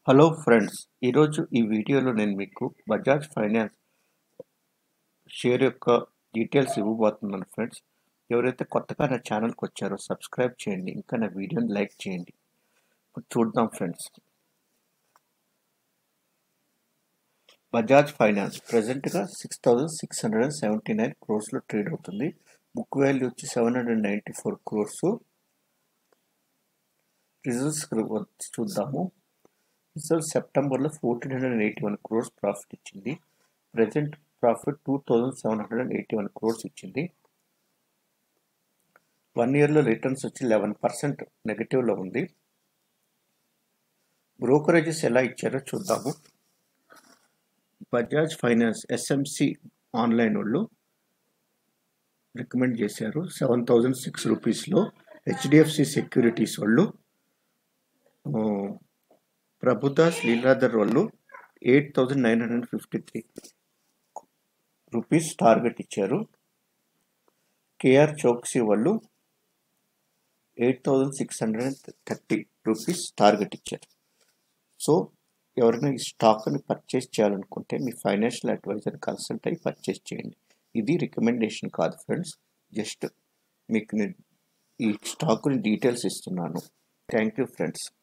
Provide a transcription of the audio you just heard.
hello friends ఈరోజు ఈ వీడియోలో నేను మీకు బజాజ్ ఫైనాన్స్ షేర్ యొక్క డీటెయిల్స్ ఇవ్వబోతున్నాను ఫ్రెండ్స్ ఎవరైతే కొత్తగా నా ఛానల్కి వచ్చారో సబ్స్క్రైబ్ చేయండి ఇంకా నా వీడియోని లైక్ చేయండి ఇప్పుడు చూద్దాం ఫ్రెండ్స్ బజాజ్ ఫైనాన్స్ ప్రజెంట్గా six thousand six hundred and seventy nine క్రోర్స్లో ట్రేడ్ అవుతుంది బుక్ వాల్యూ వచ్చి seven hundred ninety four crores results చూద్దాము రిజల్ట్ సెప్టెంబర్లో fourteen hundred and eighty one crores profit ఇచ్చింది present profit two thousand seven hundred and eighty one crores ఇచ్చింది one ఇయర్లో returns వచ్చి eleven percent నెగటివ్లో ఉంది బ్రోకరేజెస్ ఎలా ఇచ్చారో చూద్దాము బజాజ్ ఫైనాన్స్ ఎస్ఎంసి ఆన్లైన్ వాళ్ళు రికమెండ్ చేశారు సెవెన్ థౌజండ్ సిక్స్ రూపీస్లో హెచ్డిఎఫ్సి సెక్యూరిటీస్ వాళ్ళు ప్రభుదాస్ లీలాధర్ వాళ్ళు eight thousand nine hundred fifty three rupees target ఇచ్చారు కేఆర్ చౌక్సీ వాళ్ళు eight thousand six hundred and thirty rupees target ఇచ్చారు సో ఎవరైనా ఈ స్టాక్ని పర్చేస్ చేయాలనుకుంటే మీ ఫైనాన్షియల్ అడ్వైజర్ కన్సల్ట్ అయ్యి పర్చేస్ చేయండి ఇది రికమెండేషన్ కాదు ఫ్రెండ్స్ జస్ట్ మీకు ఈ స్టాక్ని డీటెయిల్స్ ఇస్తున్నాను థ్యాంక్ యూ ఫ్రెండ్స్